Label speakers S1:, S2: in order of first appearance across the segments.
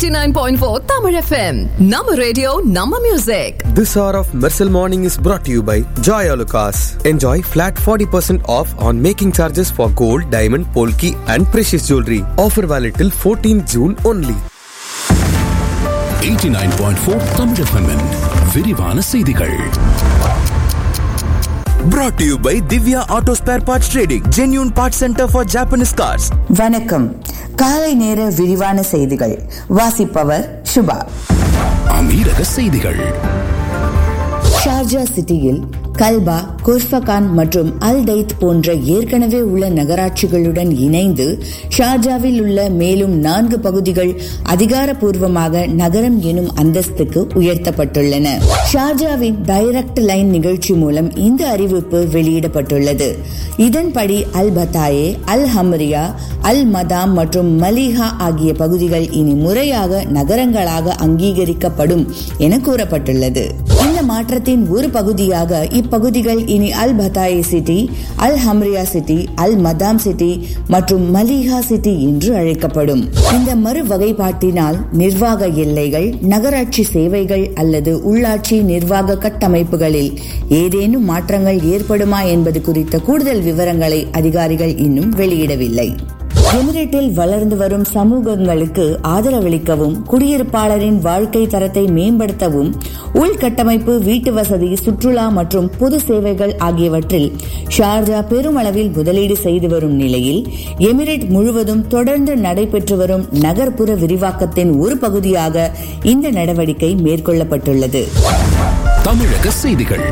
S1: 89.4 Tamil FM. Nama radio, Nama music.
S2: This hour of Mercel Morning is brought to you by Joy Alucas. Enjoy flat 40% off on making charges for gold, diamond, polki and precious jewelry. Offer valid till 14 June only.
S3: 89.4 Tamil FM -இன் விரிவான செய்திகள்
S4: Brought to you by Divya Auto Spare Parts Trading, genuine parts center for Japanese cars.
S5: வணக்கம் காலை நேர விரிவான செய்திகள் வாசிப்பவர் சுபா
S3: அமீரக செய்திகள்
S5: ஷார்ஜா சிட்டியில் கல்பா குர்ஃபகான் மற்றும் அல் தைத் போன்ற ஏற்கனவே உள்ள நகராட்சிகளுடன் இணைந்து ஷார்ஜாவில் உள்ள மேலும் நான்கு பகுதிகள் அதிகாரப்பூர்வமாக நகரம் எனும் அந்தஸ்துக்கு உயர்த்தப்பட்டுள்ளன ஷார்ஜாவின் டைரக்ட் லைன் நிகழ்ச்சி மூலம் இந்த அறிவிப்பு வெளியிடப்பட்டுள்ளது இதன்படி அல் பத்தாயே அல் ஹம்ரியா அல் மதாம் மற்றும் மலிஹா ஆகிய பகுதிகள் இனி முறையாக நகரங்களாக அங்கீகரிக்கப்படும் என கூறப்பட்டுள்ளது இந்த மாற்றத்தின் ஒரு பகுதியாக இப்பகுதிகள் இனி Al Bataeh City Al Hamriyah City Al Madam City மற்றும் மலிஹா சிட்டி என்று அழைக்கப்படும் இந்த மறு வகைப்பாட்டினால் நிர்வாக எல்லைகள் நகராட்சி சேவைகள் அல்லது உள்ளாட்சி நிர்வாக கட்டமைப்புகளில் ஏதேனும் மாற்றங்கள் ஏற்படுமா என்பது குறித்த கூடுதல் விவரங்களை அதிகாரிகள் இன்னும் வெளியிடவில்லை எமிரேட்டில் வளர்ந்து வரும் சமூகங்களுக்கு ஆதரவளிக்கவும் குடியிருப்பாளரின் வாழ்க்கை தரத்தை மேம்படுத்தவும் உள்கட்டமைப்பு வீட்டு வசதி சுற்றுலா மற்றும் பொது சேவைகள் ஆகியவற்றில் ஷார்ஜா பெருமளவில் முதலீடு செய்து வரும் நிலையில் எமிரேட் முழுவதும் தொடர்ந்து நடைபெற்று வரும் நகர்ப்புற விரிவாக்கத்தின் ஒரு பகுதியாக இந்த நடவடிக்கை மேற்கொள்ளப்பட்டுள்ளது
S3: தமிழக செய்திகள்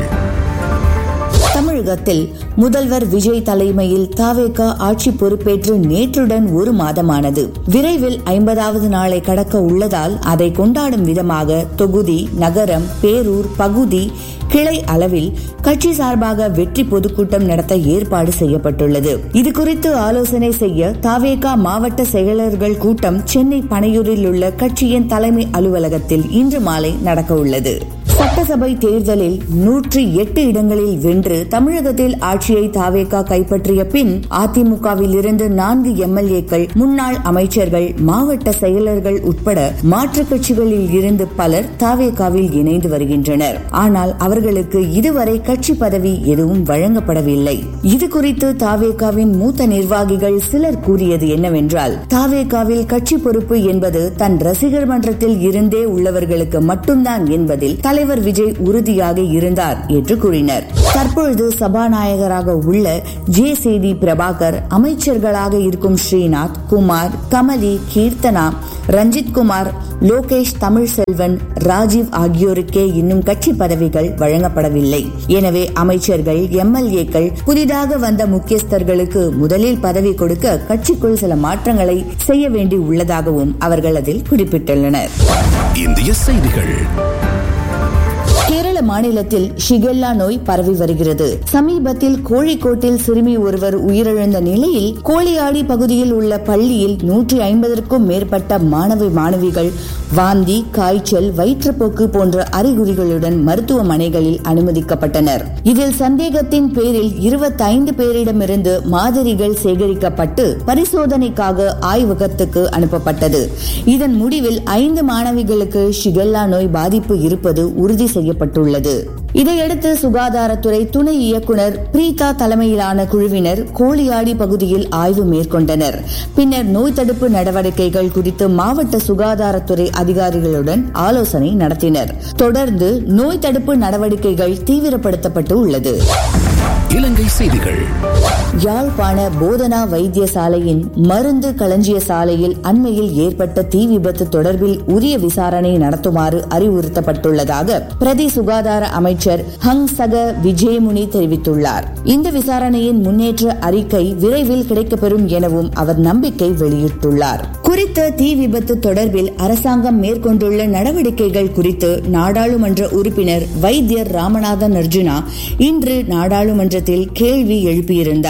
S5: தமிழகத்தில் முதல்வர் விஜய் தலைமையில் தாவேகா ஆட்சி பொறுப்பேற்று நேற்றுடன் ஒரு மாதமானது விரைவில் ஐம்பதாவது நாளை கடக்க உள்ளதால் அதை கொண்டாடும் விதமாக தொகுதி நகரம் பேரூர் பகுதி கிளை அளவில் கட்சி சார்பாக வெற்றி பொதுக்கூட்டம் நடத்த ஏற்பாடு செய்யப்பட்டுள்ளது இது குறித்து ஆலோசனை செய்ய தாவேகா மாவட்ட செயலர்கள் கூட்டம் சென்னை பனையூரில் உள்ள கட்சியின் தலைமை அலுவலகத்தில் இன்று மாலை நடக்க உள்ளது சட்டசபை தேர்தலில் நூற்றி எட்டு இடங்களில் வென்று தமிழகத்தில் ஆட்சியை தாவேகா கைப்பற்றிய பின் அதிமுகவில் இருந்து நான்கு எம்எல்ஏக்கள் முன்னாள் அமைச்சர்கள் மாவட்ட செயலர்கள் உட்பட மாற்றுக் கட்சிகளில் இருந்து பலர் தாவேகாவில் இணைந்து வருகின்றனர் ஆனால் அவர்களுக்கு இதுவரை கட்சி பதவி எதுவும் வழங்கப்படவில்லை இது குறித்து தாவேகாவின் மூத்த நிர்வாகிகள் சிலர் கூறியது என்னவென்றால் தாவேகாவில் கட்சி பொறுப்பு என்பது தன் ரசிகர் மன்றத்தில் இருந்தே உள்ளவர்களுக்கு மட்டும்தான் என்பதில் தலைவர் விஜய் உறுதியாக இருந்தார் என்று கூறினர் தற்பொழுது சபாநாயகராக உள்ள ஜே சேதி பிரபாகர் அமைச்சர்களாக இருக்கும் ஸ்ரீநாத் குமார் கமலி கீர்த்தனா ரஞ்சித் குமார் லோகேஷ் தமிழ்செல்வன் ராஜீவ் ஆகியோருக்கே இன்னும் கட்சி பதவிகள் வழங்கப்படவில்லை எனவே அமைச்சர்கள் எம்எல்ஏக்கள் புதிதாக வந்த முக்கியஸ்தர்களுக்கு முதலில் பதவி கொடுக்க கட்சிக்குள் சில மாற்றங்களை செய்ய வேண்டி உள்ளதாகவும் அவர்கள் அதில் குறிப்பிட்டுள்ளனர்
S3: இந்திய செய்திகள்
S5: கேரள மாநிலத்தில் ஷிகெல்லா நோய் பரவி வருகிறது சமீபத்தில் கோழிக்கோட்டில் சிறுமி ஒருவர் உயிரிழந்த நிலையில் கோழியாடி பகுதியில் உள்ள பள்ளியில் நூற்றி ஐம்பதற்கும் மேற்பட்ட மாணவி மாணவிகள் வாந்தி காய்ச்சல் வயிற்றுப்போக்கு போன்ற அறிகுறிகளுடன் மருத்துவமனைகளில் அனுமதிக்கப்பட்டனர் இதில் சந்தேகத்தின் பேரில் இருபத்தைந்து பேரிடமிருந்து மாதிரிகள் சேகரிக்கப்பட்டு பரிசோதனைக்காக ஆய்வகத்துக்கு அனுப்பப்பட்டது இதன் முடிவில் ஐந்து மாணவிகளுக்கு ஷிகெல்லா நோய் பாதிப்பு இருப்பது உறுதி செய்யப்பட்டுள்ளது இதையடுத்து சுகாதாரத்துறை துணை இயக்குநர் பிரீதா தலைமையிலான குழுவினர் கோழியாடி பகுதியில் ஆய்வு மேற்கொண்டனர் பின்னர் நோய் தடுப்பு நடவடிக்கைகள் குறித்து மாவட்ட சுகாதாரத்துறை அதிகாரிகளுடன் ஆலோசனை நடத்தினர் தொடர்ந்து நோய் தடுப்பு நடவடிக்கைகள் தீவிரப்படுத்தப்பட்டு உள்ளது
S3: இலங்கை செய்திகள்
S5: யாழ்ப்பாண போதனா வைத்தியசாலையின் மருந்து களஞ்சிய சாலையில் அண்மையில் ஏற்பட்ட தீ விபத்து தொடர்பில் உரிய விசாரணை நடத்துமாறு அறிவுறுத்தப்பட்டுள்ளதாக பிரதி சுகாதார அமைச்சர் ஹங் சக விஜயமுனி தெரிவித்துள்ளார் இந்த விசாரணையின் முன்னேற்ற அறிக்கை விரைவில் கிடைக்கப்பெறும் எனவும் அவர் நம்பிக்கை வெளியிட்டுள்ளார் குறித்த தீ விபத்து தொடர்பில் அரசாங்கம் மேற்கொண்டுள்ள நடவடிக்கைகள் குறித்து நாடாளுமன்ற உறுப்பினர் வைத்தியர் ராமநாதன் அர்ஜுனா இன்று நாடாளுமன்றத்தில் கேள்வி எழுப்பியிருந்தார்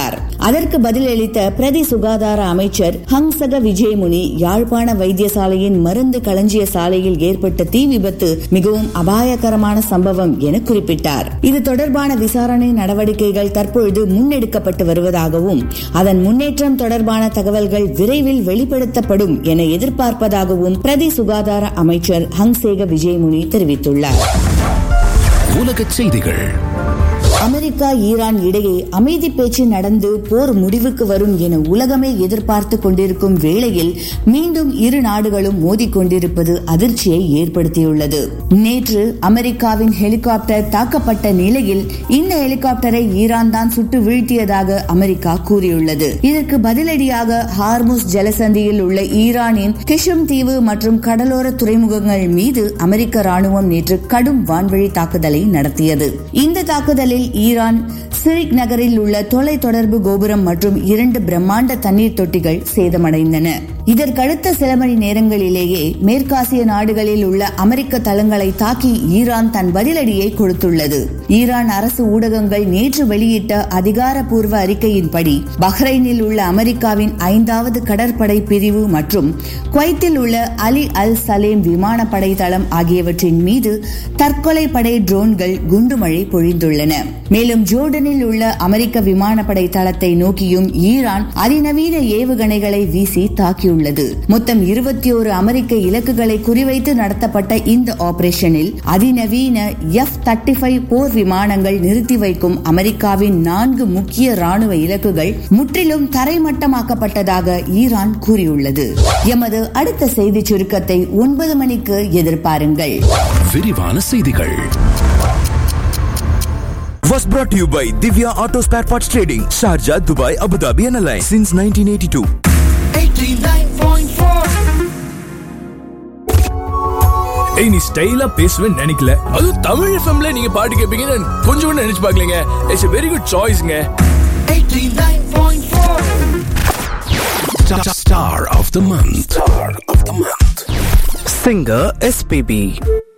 S5: அதற்கு பதிலளித்த பிரதி சுகாதார அமைச்சர் ஹங்சக விஜயமுனி யாழ்ப்பாண வைத்தியசாலையின் மருந்து களஞ்சிய சாலையில் ஏற்பட்ட தீ விபத்து மிகவும் அபாயகரமான சம்பவம் என குறிப்பிட்டார் இது தொடர்பான விசாரணை நடவடிக்கைகள் தற்பொழுது முன்னெடுக்கப்பட்டு வருவதாகவும் அதன் முன்னேற்றம் தொடர்பான தகவல்கள் விரைவில் வெளிப்படுத்தப்படும் என எதிர்பார்ப்பதாகவும் பிரதி சுகாதார அமைச்சர் ஹங்சேக விஜயமுனி தெரிவித்துள்ளார்
S3: உலகச் செய்திகள்
S5: அமெரிக்கா ஈரான் இடையே அமைதி பேச்சு நடந்து போர் முடிவுக்கு வரும் என உலகமே எதிர்பார்த்து கொண்டிருக்கும் வேளையில் மீண்டும் இரு நாடுகளும் மோதிக்கொண்டிருப்பது அதிர்ச்சியை ஏற்படுத்தியுள்ளது நேற்று அமெரிக்காவின் ஹெலிகாப்டர் தாக்கப்பட்ட நிலையில் இந்த ஹெலிகாப்டரை ஈரான் தான் சுட்டு வீழ்த்தியதாக அமெரிக்கா கூறியுள்ளது இதற்கு பதிலடியாக ஹார்முஸ் ஜலசந்தியில் உள்ள ஈரானின் கிஷம் தீவு மற்றும் கடலோர துறைமுகங்கள் மீது அமெரிக்க ராணுவம் நேற்று கடும் வான்வழி தாக்குதலை நடத்தியது இந்த தாக்குதலில் ஈரான் சிரிக் நகரில் உள்ள தொலை தொடர்பு கோபுரம் மற்றும் இரண்டு பிரம்மாண்ட தண்ணீர் தொட்டிகள் சேதமடைந்தன இதற்கடுத்த சில மணி நேரங்களிலேயே மேற்காசிய நாடுகளில் உள்ள அமெரிக்க தளங்களை தாக்கி ஈரான் தன் பதிலடியை கொடுத்துள்ளது ஈரான் அரசு ஊடகங்கள் நேற்று வெளியிட்ட அதிகாரப்பூர்வ அறிக்கையின்படி பஹ்ரைனில் உள்ள அமெரிக்காவின் ஐந்தாவது கடற்படை பிரிவு மற்றும் குவைத்தில் உள்ள அலி அல் சலேம் விமானப்படை தளம் ஆகியவற்றின் மீது தற்கொலை படை ட்ரோன்கள் குண்டுமழை பொழிந்துள்ளன மேலும் ஜோர்டனில் உள்ள அமெரிக்க விமானப்படை தளத்தை நோக்கியும் ஈரான் அதிநவீன ஏவுகணைகளை வீசி தாக்கியுள்ளது மொத்தம் இருபத்தி ஒரு அமெரிக்க இலக்குகளை குறிவைத்து நடத்தப்பட்ட இந்த ஆபரேஷனில் அதிநவீன எஃப் தேர்ட்டி ஃபைவ் போர் விமானங்கள் நிறுத்தி வைக்கும் அமெரிக்காவின் நான்கு முக்கிய ராணுவ இலக்குகள் முற்றிலும் தரைமட்டமாக்கப்பட்டதாக ஈரான் கூறியுள்ளது எமது அடுத்த செய்தி சுருக்கத்தை ஒன்பது மணிக்கு எதிர்பாருங்கள்
S3: விரிவான செய்திகள்
S4: Was brought to you by Divya Auto Spare Parts Trading, Sharjah, Dubai, Abu Dhabi, and Alliance since 1982.
S6: ஏய் நீ ஸ்டைலா பேசுவேன்னு நினைக்கல அதுவும் தமிழ் எஃப்எம்ல நீங்க பாட்டு கேட்பீங்கன்னு கொஞ்சம் கூட நினைச்சு பார்க்கலங்க இட்ஸ் வெரி குட் சாய்ஸ்ங்க
S3: Star of the month. Star of the month.
S7: Singer SPB